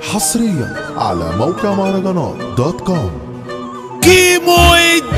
حصريا على موقع مهرجانات دوت كوم كيمو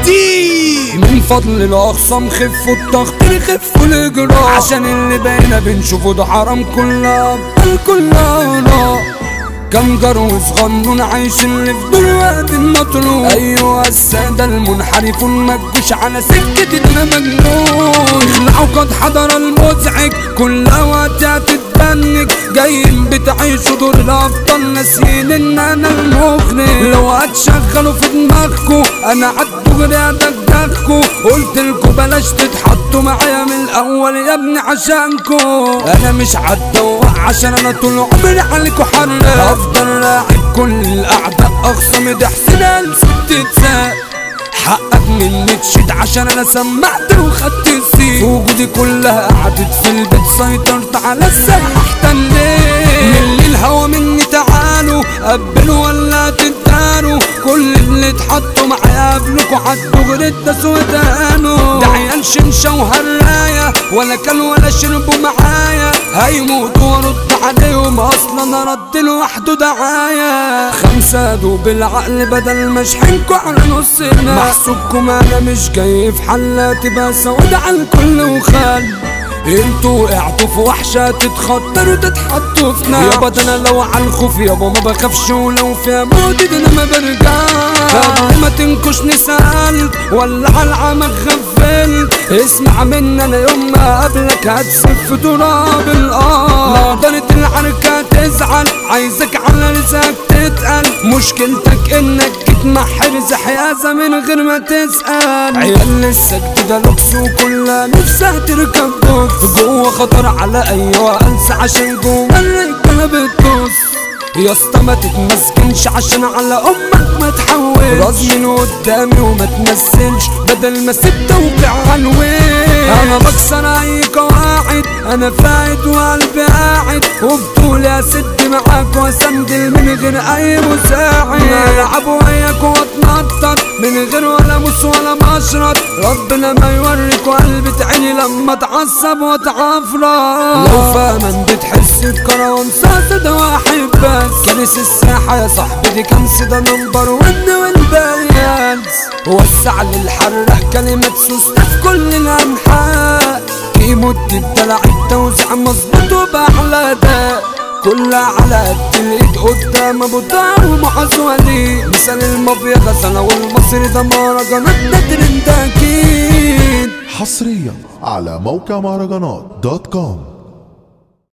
الدين من فضل الاخصام خفوا الضغط خفوا الاجراء عشان اللي بقينا بنشوفه ده حرام كلها بل كلها نار كم جرو صغنون عايش اللي في دور وقت المطلوب ايوه السادة المنحرفون ما تجوش على سكة انا مجنون اخلعوا قد حضر المزعج كل وقت هتتبنج جايين بتعيشوا دور الافضل ناسيين ان انا المغني لو هتشغلوا في دماغكوا انا عالدغري هدغدغكوا قلت لكوا بلاش تتحطوا معايا من الاول يا ابني عشانكوا انا مش هتدوق عشان انا طول عمري عليكوا حرق هفضل راعب كل الاعداء اخصم ده حسين الف تتساب حقك مني تشيد عشان انا سمعت وخدت السيت في وجودي كلها قعدت في البيت سيطرت على الساحة احتليت من الهوا مني تعالوا قبلوا ولا تداروا كل اللي اتحطوا معايا قبلكوا عالدغري اتداسوا ودانوا ده عيال شمشة وهراية ولا كلوا ولا شربوا معايا هيموتوا وارد عليهم اصلا انا رد لوحده دعاية خمسة دوب العقل بدل ما اشحنكوا على نصنا محسوبكم انا مش جاي في حلاتي بس سود على الكل وخال انتوا وقعتوا في وحشة تتخطروا تتحطوا في نار يابا ده انا لو على الخوف يابا ما بخافش ولو في موت ده انا ما برجعش قبل ما تنكشني سألت ولا على العمى غفلت اسمع مني انا يوم ما قابلك هتسف في تراب الارض لو ضلت العركة تزعل عايزك على رزقك تتقل مشكلتك انك تتمحر زحيازة من غير ما تسأل عيال لسه جديدة لوكس وكلها نفسها تركب بوكس جوه خطر على ايوه انسى عشان جوه الرجالة بتبص يا اسطى ما تتمسكنش عشان على امك ما تحولش راس من قدامي وما تمثلش بدل ما سبت توقع عنوين انا بكسر اي قواعد انا فايت وقلبي قاعد وبطولي اسد معاك واسندل من غير اي مساعد العب وياك واتنطط من غير ولا مس ولا مشرط ربنا ما يوريك قلبي عيني لما اتعصب واتعفرت لو فاهما بتحس بكروان صوت ده واحد بس كنس الساحة يا صاحبي دي كنس ده نمبر ون والبريانس وسع للحرق كلمة سوسة في كل الأنحاء كيمو الدلع التوزيع مظبوط وبأحلى ده كلها على قد الايد قدام ابو طار ومحاسولي مثال المافيا غزالة والمصري ده مهرجانات ده ترند اكيد حصريا على موقع مهرجانات دوت كوم